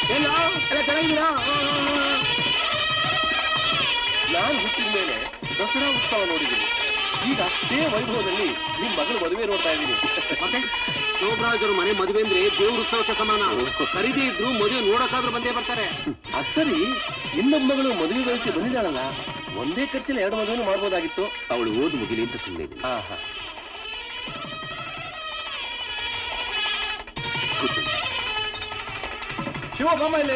ಎಲ್ಲ ಎಲ್ಲ ಚೆನ್ನಾಗಿದ್ದೀರಾ ನಾನು ಹುಟ್ಟಿದ ಮೇಲೆ ದಸರಾ ಉತ್ಸವ ನೋಡಿದ್ದೀನಿ ಈಗ ಅಷ್ಟೇ ವೈಭವದಲ್ಲಿ ನಿಮ್ ಮಗಳು ಮದುವೆ ನೋಡ್ತಾ ಇದ್ದೀನಿ ಮತ್ತೆ ಶೋಭರಾಜರು ಮನೆ ಮದುವೆ ಅಂದ್ರೆ ದೇವ್ರ ಉತ್ಸವಕ್ಕೆ ಸಮಾನ ಖರೀದಿ ಇದ್ರು ಮದುವೆ ನೋಡಕ್ಕಾದ್ರೂ ಬಂದೇ ಬರ್ತಾರೆ ಅದ್ ಸರಿ ಇನ್ನೊಬ್ಬ ಮಗಳು ಮದುವೆ ವಯಸ್ಸಿ ಬಂದಿದ್ದಾಳಲ್ಲ ಒಂದೇ ಖರ್ಚಲ್ಲಿ ಎರಡು ಮದುವೆನೂ ಮಾಡ್ಬೋದಾಗಿತ್ತು ಅವಳು ಓದು ಮುಗಿಲಿ ಅಂತ ಸುಮ್ಮನೆ ಇದ್ದೀನಿ ಹಾ ಹಾ ಶಿವ ಬಾಮ ಇಲ್ಲಿ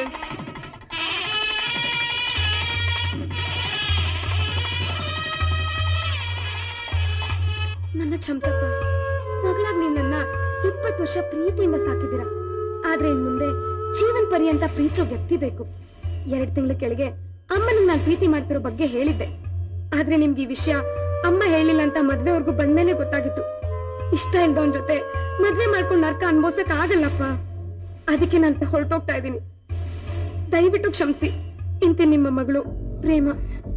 ನನ್ನ ಕ್ಷಮತಪ್ಪ ಮಗಳಾಗ್ ನೀವ್ ನನ್ನ ಇಪ್ಪತ್ತು ವರ್ಷ ಪ್ರೀತಿಯಿಂದ ಸಾಕಿದಿರ ಆದ್ರೆ ಇನ್ ಮುಂದೆ ಜೀವನ್ ಪರ್ಯಂತ ಪ್ರೀತಿಸೋ ವ್ಯಕ್ತಿ ಬೇಕು ಎರಡ್ ತಿಂಗಳ ಕೆಳಗೆ ಅಮ್ಮನ ನಾನ್ ಪ್ರೀತಿ ಮಾಡ್ತಿರೋ ಬಗ್ಗೆ ಹೇಳಿದ್ದೆ ಆದ್ರೆ ನಿಮ್ಗೆ ಈ ವಿಷಯ ಅಮ್ಮ ಹೇಳಿಲ್ಲ ಅಂತ ಮದ್ವೆವರೆಗೂ ಬಂದ್ಮೇಲೆ ಗೊತ್ತಾಗಿತ್ತು ಇಷ್ಟ ಇಲ್ದವನ್ ಜೊತೆ ಮದ್ವೆ ಮಾಡ್ಕೊಂಡು ನರ್ಕ ಅನ್ಭವ್ಸಕ್ ಆಗಲ್ಲಪ್ಪ ಅದಕ್ಕೆ ನಾನು ಹೊರಟೋಗ್ತಾ ಇದ್ದೀನಿ ದಯವಿಟ್ಟು ಕ್ಷಮಿಸಿ ಇಂತೆ ನಿಮ್ಮ ಮಗಳು ಪ್ರೇಮ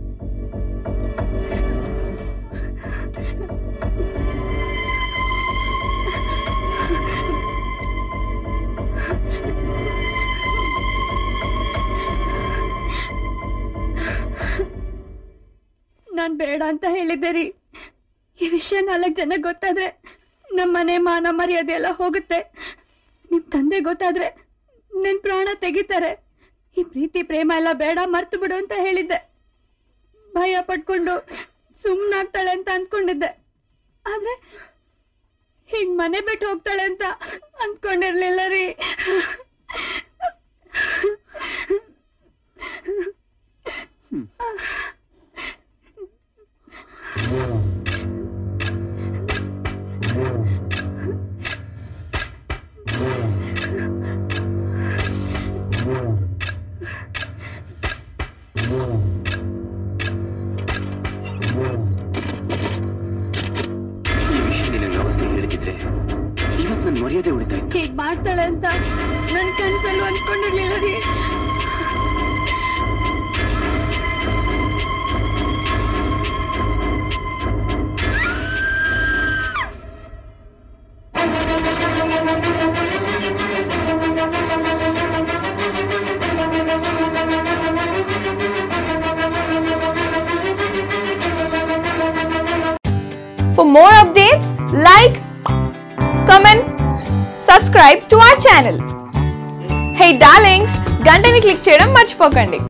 ನಾನ್ ಬೇಡ ಅಂತ ಹೇಳಿದ್ದೆ ರೀ ಈ ವಿಷಯ ನಾಲ್ಕು ಜನ ಗೊತ್ತಾದ್ರೆ ನಮ್ಮ ಮನೆ ಮಾನ ಮರ್ಯಾದೆ ಎಲ್ಲ ಹೋಗುತ್ತೆ ನಿಮ್ ತಂದೆ ಗೊತ್ತಾದ್ರೆ ನಿನ್ ಪ್ರಾಣ ತೆಗಿತಾರೆ ಈ ಪ್ರೀತಿ ಪ್ರೇಮ ಎಲ್ಲ ಬೇಡ ಮರ್ತು ಬಿಡು ಅಂತ ಹೇಳಿದ್ದೆ ಭಯ ಪಟ್ಕೊಂಡು ಸುಮ್ನಾಗ್ತಾಳೆ ಅಂತ ಅನ್ಕೊಂಡಿದ್ದೆ ಆದ್ರೆ ಹೀಗ್ ಮನೆ ಬಿಟ್ಟು ಹೋಗ್ತಾಳೆ ಅಂತ ಅನ್ಕೊಂಡಿರ್ಲಿಲ್ಲ ರೀ ಈ ವಿಷಯ ನಿನಗೆ ಅವತ್ತೇ ಹೇಳಿದ್ರೆ ಇವತ್ತು ನನ್ನ ಮರ್ಯಾದೆ ಉಳಿತಾ ಇತ್ತು ಹೀಗ್ ಮಾಡ್ತಾಳೆ ಅಂತ ನನ್ ಕನ್ಸಲ್ಲೂ ಅನ್ಕೊಂಡಿರ್ಲಿಲ್ಲ ರೀ For more updates, like, comment, subscribe to our channel. Hey darlings, గంటని click చేయడం మర్చిపోకండి